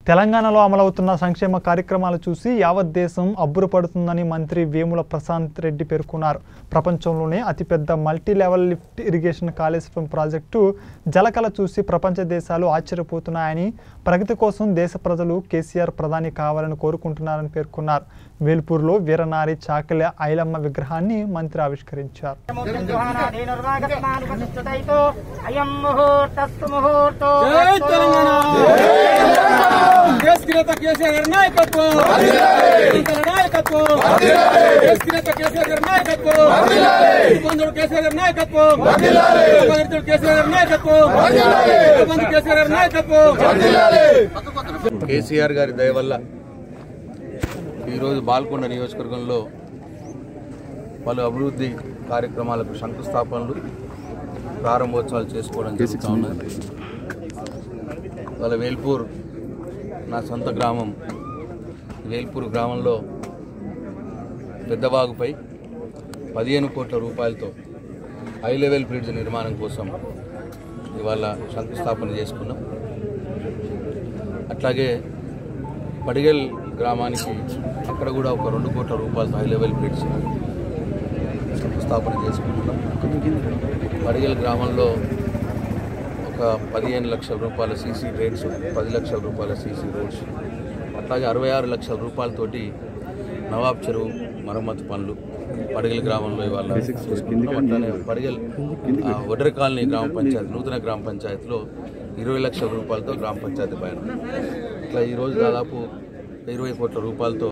తెలంగాణలో అమలవుతున్న సంక్షేమ కార్యక్రమాలు చూసి యావత్ దేశం అబ్బురపడుతుందని మంత్రి వేముల ప్రశాంత్ రెడ్డి పేర్కొన్నారు ప్రపంచంలోనే అతిపెద్ద multi level lift irrigation Kaleshwaram project జలకళ చూసి ప్రపంచ దేశాలు ఆశ్చర్యపోతున్నాయని ప్రగతి కోసం దేశ ప్రజలు కేసీఆర్ ప్రధాని కావాలని కోరుకుంటున్నారని పేర్కొన్నారు వేల్పూర్లో వీరనారి చాకలి ఐలమ్మ విగ్రహాన్ని మంత్రి ఆవిష్కరించారు నిర్వాగస్మానుపతిష్ఠితైతో అయం ముహూర్తస్తు ముహూర్తో జై తెలంగాణ కేసీఆర్ కేసీఆర్ నాయకత్వం కేసీఆర్ నాయకత్వం కేసీఆర్ కేసీఆర్ నాయకత్వం బంధువుడు కేసీఆర్ నాయకత్వం బంధువుడు కేసీఆర్ నాయకత్వం బంధు కేసీఆర్ నాయకత్వం కేసీఆర్ గారి దయ వల్ల ఈరోజు బాల్కొండ నియోజకవర్గంలో పలు అభివృద్ధి కార్యక్రమాలకు శంకుస్థాపనలు ప్రారంభోత్సవాలు చేసుకోవడం జరుగుతూ ఉన్నది వాళ్ళ వేల్పూర్ నా సొంత గ్రామం వేల్పూర్ గ్రామంలో పెద్దవాగుపై పదిహేను కోట్ల రూపాయలతో హై లెవెల్ బ్రిడ్జ్ నిర్మాణం కోసం ఇవాళ శంకుస్థాపన చేసుకున్నాం అట్లాగే పడిగల్ గ్రామానికి అక్కడ కూడా ఒక రెండు కోట్ల రూపాయలతో హై లెవెల్ బ్రిడ్జ్ స్థాపన చేసుకుంటున్నాం పడిగల్ గ్రామంలో ఒక పదిహేను లక్షల రూపాయల సీసీ డ్రైన్స్ పది లక్షల రూపాయల సీసీ రోడ్స్ అట్లాగే అరవై ఆరు లక్షల రూపాయలతోటి నవాబ్ చెరువు మరమ్మతు పనులు పడిగల్ గ్రామంలో ఇవాళ చేసుకుంటున్నాం. అట్లానే పడిగల్ ఆ, వడ్ర కాలనీ గ్రామ పంచాయతీ నూతన గ్రామ పంచాయతీలో ఇరవై లక్షల రూపాయలతో గ్రామ పంచాయతీ పైన ఇట్లా ఈరోజు దాదాపు ఇరవై కోట్ల రూపాయలతో